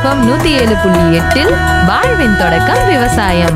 FM நூத்தி ஏழு புள்ளி எட்டில் வாழ்வின் தொடக்கம் விவசாயம்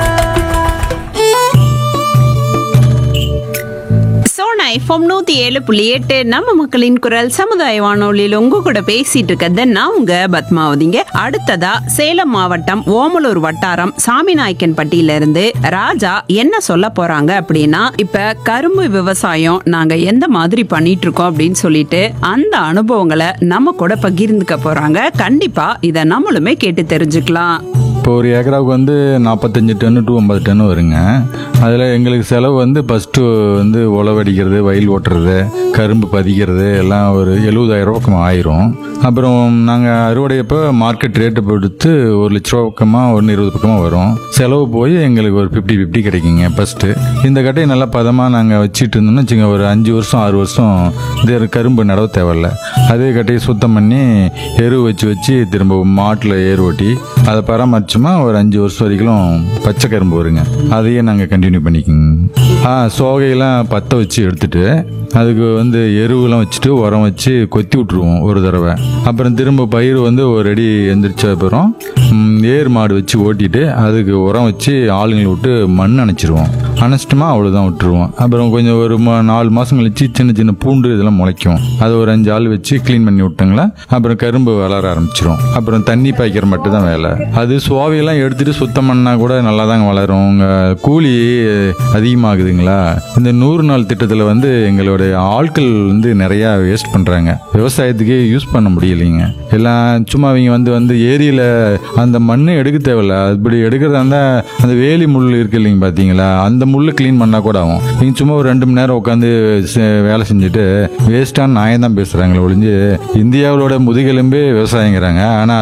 சோனா எஃப்எம் நூத்தி ஏழு புள்ளி எட்டு நம்ம மக்களின் குரல் சமுதாய வானொலியில் உங்க கூட பேசிட்டு இருக்கிறது நான் உங்க பத்மாவதிங்க அடுத்ததா சேலம் மாவட்டம் ஓமலூர் வட்டாரம் சாமிநாயக்கன்பட்டியில இருந்து ராஜா என்ன சொல்ல போறாங்க அப்படின்னா இப்ப கரும்பு விவசாயம் நாங்க எந்த மாதிரி பண்ணிட்டு இருக்கோம் அப்படின்னு சொல்லிட்டு அந்த அனுபவங்களை நம்ம கூட பகிர்ந்துக்க போறாங்க கண்டிப்பா இத நம்மளுமே கேட்டு தெரிஞ்சுக்கலாம் இப்போ ஒரு ஏக்கராவுக்கு வந்து நாற்பத்தஞ்சு டன்னு டு ஐம்பது டன்னு வருங்க அதில் எங்களுக்கு செலவு வந்து ஃபஸ்ட்டு வந்து உழவடிக்கிறது வயல் ஓட்டுறது கரும்பு பதிக்கிறது எல்லாம் ஒரு எழுபதாயிரம் பக்கம் ஆயிரும் அப்புறம் நாங்கள் அறுவடையப்போ மார்க்கெட் ரேட்டு கொடுத்து ஒரு லட்ச ரூபா பக்கமாக ஒன்று இருபது பக்கமாக வரும் செலவு போய் எங்களுக்கு ஒரு ஃபிஃப்டி ஃபிஃப்டி கிடைக்குங்க ஃபஸ்ட்டு இந்த கட்டையை நல்லா பதமாக நாங்கள் வச்சுட்டு இருந்தோம்னு வச்சுங்க ஒரு அஞ்சு வருஷம் ஆறு வருஷம் இது கரும்பு நடவு தேவையில்ல அதே கட்டையை சுத்தம் பண்ணி எரு வச்சு வச்சு திரும்ப மாட்டில் ஏர் ஓட்டி அதை பராமரிச்சோமா ஒரு அஞ்சு வருஷம் வரைக்கும் பச்சை கரும்பு வருங்க அதையே நாங்கள் கண்டினியூ பண்ணிக்கோங்க ஆ சோகையெல்லாம் பற்ற வச்சு எடுத்துட்டு அதுக்கு வந்து எருவெல்லாம் வச்சுட்டு உரம் வச்சு கொத்தி விட்ருவோம் ஒரு தடவை அப்புறம் திரும்ப பயிர் வந்து ஒரு அடி எந்திரிச்ச அப்புறம் ம், ஏர் மாடு வச்சு ஓட்டிட்டு அதுக்கு உரம் வச்சு ஆளுங்களை விட்டு மண் அணைச்சிருவோம் அணைச்சிட்டோமா அவ்வளோதான் விட்டுருவோம் அப்புறம் கொஞ்சம் ஒரு ம- நாலு மாதம் கழிச்சு சின்ன சின்ன பூண்டு இதெல்லாம் முளைக்கும் அது ஒரு அஞ்சு ஆள் வச்சு க்ளீன் பண்ணி விட்டாங்களா அப்புறம் கரும்பு வளர ஆரம்பிச்சிரும் அப்புறம் தண்ணி பாய்க்கிற மட்டும் தான் வேலை அது சுவாவையெல்லாம் எடுத்துட்டு சுத்தம் பண்ணா கூட நல்லா தாங்க வளரும் உங்க கூலி அதிகமாகுதுங்களா இந்த நூறு நாள் திட்டத்தில் வந்து எங்களுடைய ஆட்கள் வந்து நிறையா வேஸ்ட் பண்ணுறாங்க விவசாயத்துக்கே யூஸ் பண்ண முடியலைங்க எல்லாம் சும்மா அவங்க வந்து வந்து ஏரியில் அந்த மண் எடுக்க தேவையில்ல அப்படி எடுக்கிறதா இருந்தால் அந்த வேலி முள் இருக்கு இல்லைங்க பார்த்தீங்களா அந்த முள்ளு க்ளீன் பண்ணால் கூட ஆகும் நீங்கள் சும்மா ஒரு ரெண்டு மணி நேரம் உட்காந்து வேலை செஞ்சுட்டு வேஸ்ட்டான நாயம் தான் பேசுகிறாங்களே ஒழிஞ்சு இந்தியாவோட முதுகெலும்பே விவசாயங்கிறாங்க ஆனால்